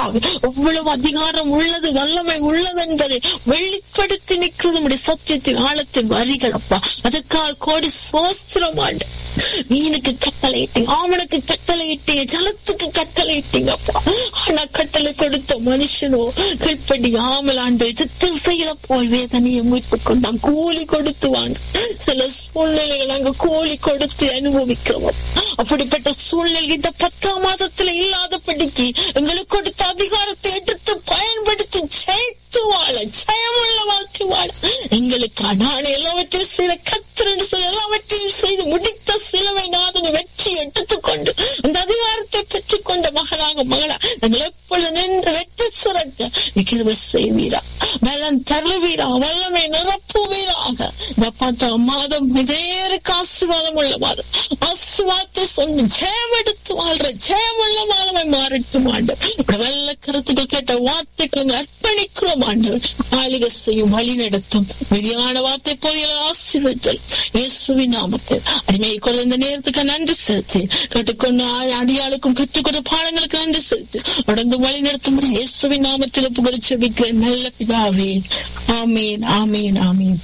கத்தாவே எவ்வளவு அதிகாரம் உள்ளது வல்லமை உள்ளது என்பதை வெளிப்படுத்தி நிற்கிறது நம்முடைய சத்தியத்தின் ஆழத்தின் வரிகள் அப்பா அதற்காக கோடி சோஸ்திரம் ஆண்டு மீனுக்கு கட்டளை இட்டீங்க ஆமனுக்கு கட்டளை இட்டீங்க ஜலத்துக்கு கட்டளை இட்டீங்க அப்பா ஆனா கட்டளை கொடுத்த மனுஷனோ கீழ்ப்படி ஆமல் ஆண்டு சித்தம் செய்யல போய் வேதனையை மீட்டுக் கொண்டான் கூலி கொடுத்து வாங்க சில சூழ்நிலைகள் அங்க கூலி கொடுத்து அனுபவிக்கிறோம் அப்படிப்பட்ட சூழ்நிலை இந்த பத்தாம் மாதத்துல இல்லாதபடிக்கு எங்களுக்கு கொடுத்த அதிகாரத்தை எடுத்து பயன்படுத்தி ஜெயித்து வாழ ஜெயமுள்ள வாழ்க்கை வாழ எங்களுக்கு நான் எல்லாவற்றையும் செய்த கத்திரன்னு சொல்லி எல்லாவற்றையும் செய்து முடித்த சிலுவை நாதனை வெற்றி எடுத்துக்கொண்டு அந்த அதிகாரத்தை பெற்றுக் கொண்ட மகளாக மகளா நாங்கள் எப்பொழுது நின்று வெற்றி சிறக்க நிகழ்வு செய்வீரா பலன் தருவீரா வல்லமை நிரப்புவீராக இந்த பத்தாம் மாதம் நேருக்கு ஆசீர்வாதம் உள்ள மாதம் ஆசீர்வாதத்தை சொல்லி ஜெயம் எடுத்து வாழ்ற ஜெயமுள்ள மாதமை மாறட்டும் ஆண்டு வெள்ள கருத்துக்கள் கேட்ட வார்த்தைகளை அர்ப்பணிக்கிறோம் ஆண்டு ஆளிக செய்யும் வழி நடத்தும் விதியான வார்த்தை போதிய ஆசீர்வதித்தல் இயேசுவின் நாமத்தில் அடிமையை கொண்டு இந்த நேரத்துக்கு நன்றி செலுத்தி கேட்டுக்கொண்டு அடியாளுக்கும் கற்றுக்கொண்ட பாடங்களுக்கு நன்றி செலுத்தி தொடர்ந்து வழி நடத்தும் இயேசுவின் நாமத்தில் புகழ் செபிக்கிற நல்ல பிதாவே ஆமீன் ஆமீன் ஆமீன்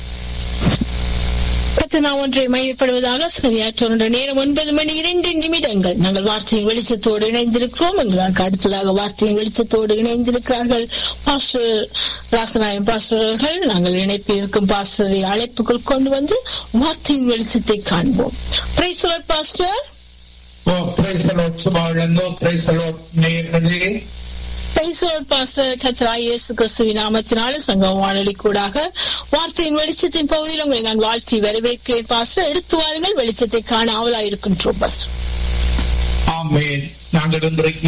நான் ஒன்றை மையப்படுவதாக சரியாற்ற நேரம் ஒன்பது மணி இரண்டு நிமிடங்கள் நாங்கள் வார்த்தையின் வெளிச்சத்தோடு இணைந்திருக்கிறோம் எங்களுக்கு அடுத்ததாக வார்த்தையின் வெளிச்சத்தோடு இணைந்திருக்கிறார்கள் பாஸ்டர் ராசநாயகம் பாஸ்டர்கள் நாங்கள் இணைப்பில் இருக்கும் பாஸ்டரை அழைப்புக்குள் கொண்டு வந்து வார்த்தையின் வெளிச்சத்தை காண்போம் பாஸ்டர் ஓ பிரைஸ் அலோட் சுபாவளந்தோ பிரைஸ் அலோட் நேயர்களே இயேசு கிறிஸ்துவின் நாமத்தினால சங்கம் வானொலி கூடாக வார்த்தையின் வெளிச்சத்தின் பகுதியில் உங்களை நான் வாழ்த்தி வரவேற்கிறேன் பாஸ்டர் எடுத்து வாருங்கள் வெளிச்சத்தை காண ஆவலாயிருக்கின்றோம் பாஸ்டர் ஆமேன் நாங்கள் இன்றைக்கு